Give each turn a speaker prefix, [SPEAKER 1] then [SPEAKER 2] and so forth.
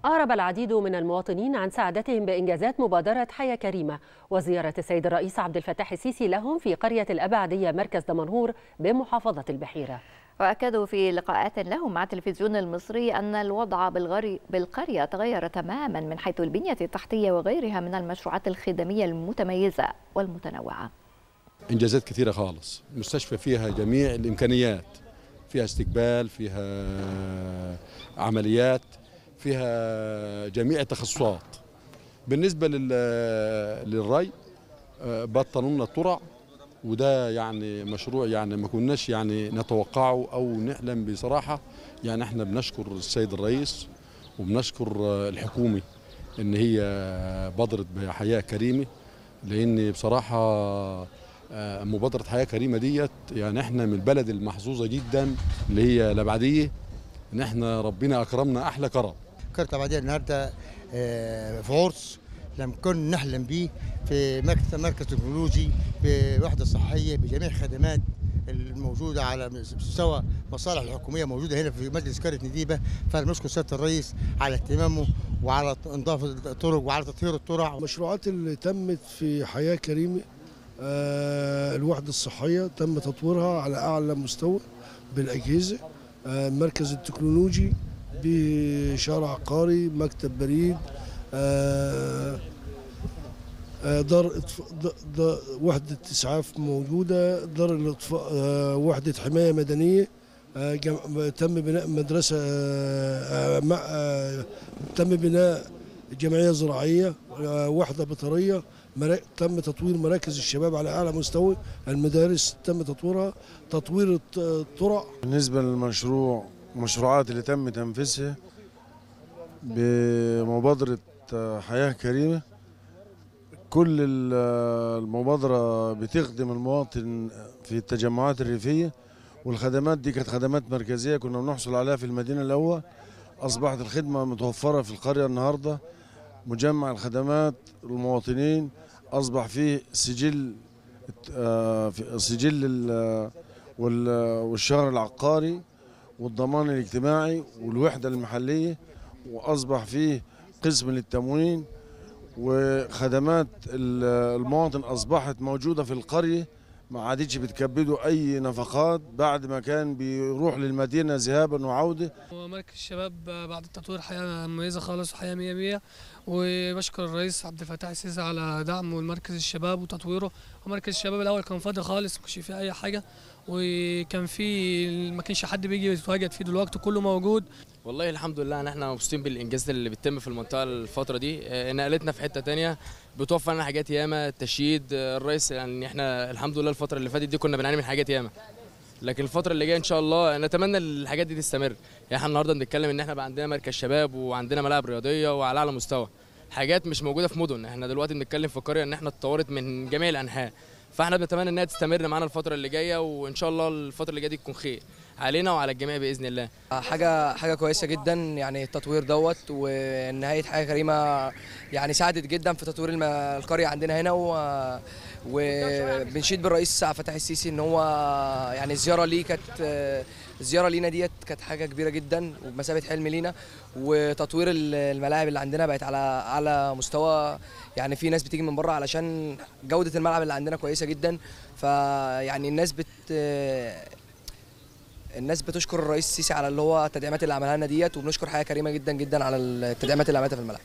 [SPEAKER 1] أعرب العديد من المواطنين عن سعادتهم بإنجازات مبادرة حياة كريمة وزيارة السيد الرئيس عبد الفتاح السيسي لهم في قرية الأبعدية مركز دمنهور بمحافظة البحيرة
[SPEAKER 2] وأكدوا في لقاءات لهم مع التلفزيون المصري أن الوضع بالقرية تغير تماما من حيث البنية التحتية وغيرها من المشروعات الخدمية المتميزة والمتنوعة
[SPEAKER 3] إنجازات كثيرة خالص مستشفى فيها جميع الإمكانيات فيها استقبال فيها عمليات فيها جميع التخصصات بالنسبة للري بطلوا لنا الترع وده يعني مشروع يعني ما كناش يعني نتوقعه او نحلم بصراحه يعني احنا بنشكر السيد الرئيس وبنشكر الحكومه ان هي بادرت بحياه كريمه لان بصراحه مبادره حياه كريمه ديت يعني احنا من البلد المحظوظه جدا اللي هي الابعديه ان احنا ربنا اكرمنا احلى كرم
[SPEAKER 4] كرة الابعديه النهارده في عرس لم كن نحلم به في مركز مركز تكنولوجي بوحده صحيه بجميع الخدمات الموجوده على مستوى مصالح الحكوميه موجوده هنا في مجلس قريه نديبه فنشكر سياده الرئيس على اهتمامه وعلى انضاف الطرق وعلى تطهير الترع
[SPEAKER 5] المشروعات اللي تمت في حياه كريمه آه الوحده الصحيه تم تطويرها على اعلى مستوى بالاجهزه آه المركز التكنولوجي بشارع عقاري مكتب بريد آه دار دار وحدة إسعاف موجودة دار الإطفاء وحدة حماية مدنية تم بناء مدرسة تم بناء جمعية زراعية وحدة بطرية تم تطوير مراكز الشباب على أعلى مستوى المدارس تم تطويرها تطوير الطرق
[SPEAKER 6] بالنسبة للمشروع المشروعات اللي تم تنفيذها بمبادرة حياة كريمة كل المبادرة بتخدم المواطن في التجمعات الريفية والخدمات دي كانت خدمات مركزية كنا بنحصل عليها في المدينة الأول أصبحت الخدمة متوفرة في القرية النهاردة مجمع الخدمات المواطنين أصبح فيه سجل سجل والشهر العقاري والضمان الاجتماعي والوحدة المحلية وأصبح فيه قسم للتموين وخدمات المواطن اصبحت موجوده في القريه ما عادتش بتكبده اي نفقات بعد ما كان بيروح للمدينه ذهابا وعوده
[SPEAKER 7] ومركز الشباب بعد التطوير حياه مميزه خالص وحياه 100 100 وبشكر الرئيس عبد الفتاح السيسي على دعمه لمركز الشباب وتطويره ومركز الشباب الاول كان فاضي خالص ما كانش فيه اي حاجه وكان في ما كانش حد بيجي يتواجد فيه دلوقتي كله موجود
[SPEAKER 8] والله الحمد لله ان احنا مبسوطين بالانجازات اللي بتتم في المنطقه الفتره دي نقلتنا في حته تانية بتوفر لنا حاجات ياما التشييد الرئيس يعني احنا الحمد لله الفتره اللي فاتت دي كنا بنعاني من حاجات ياما لكن الفتره اللي جايه ان شاء الله نتمنى الحاجات دي تستمر يعني احنا النهارده بنتكلم ان احنا بقى عندنا مركز شباب وعندنا ملاعب رياضيه وعلى اعلى مستوى حاجات مش موجوده في مدن احنا دلوقتي بنتكلم في قريه ان احنا اتطورت من جميع الانحاء فاحنا بنتمنى انها تستمر معانا الفتره اللي جايه وان شاء الله الفتره اللي جايه دي تكون خير علينا وعلى الجميع باذن الله
[SPEAKER 9] حاجه حاجه كويسه جدا يعني التطوير دوت ونهايه حاجه كريمه يعني ساعدت جدا في تطوير القريه عندنا هنا و وبنشيد بالرئيس عبد الفتاح السيسي ان هو يعني الزياره ليه كانت الزياره لينا ديت كانت حاجه كبيره جدا وبمثابه حلم لينا وتطوير الملاعب اللي عندنا بقت على اعلى مستوى يعني في ناس بتيجي من بره علشان جوده الملعب اللي عندنا كويسه جدا فيعني الناس بت الناس بتشكر الرئيس السيسي على اللي هو التدعيمات اللي عملها لنا ديت وبنشكر حياه كريمه جدا جدا على التدعيمات اللي عملتها في الملعب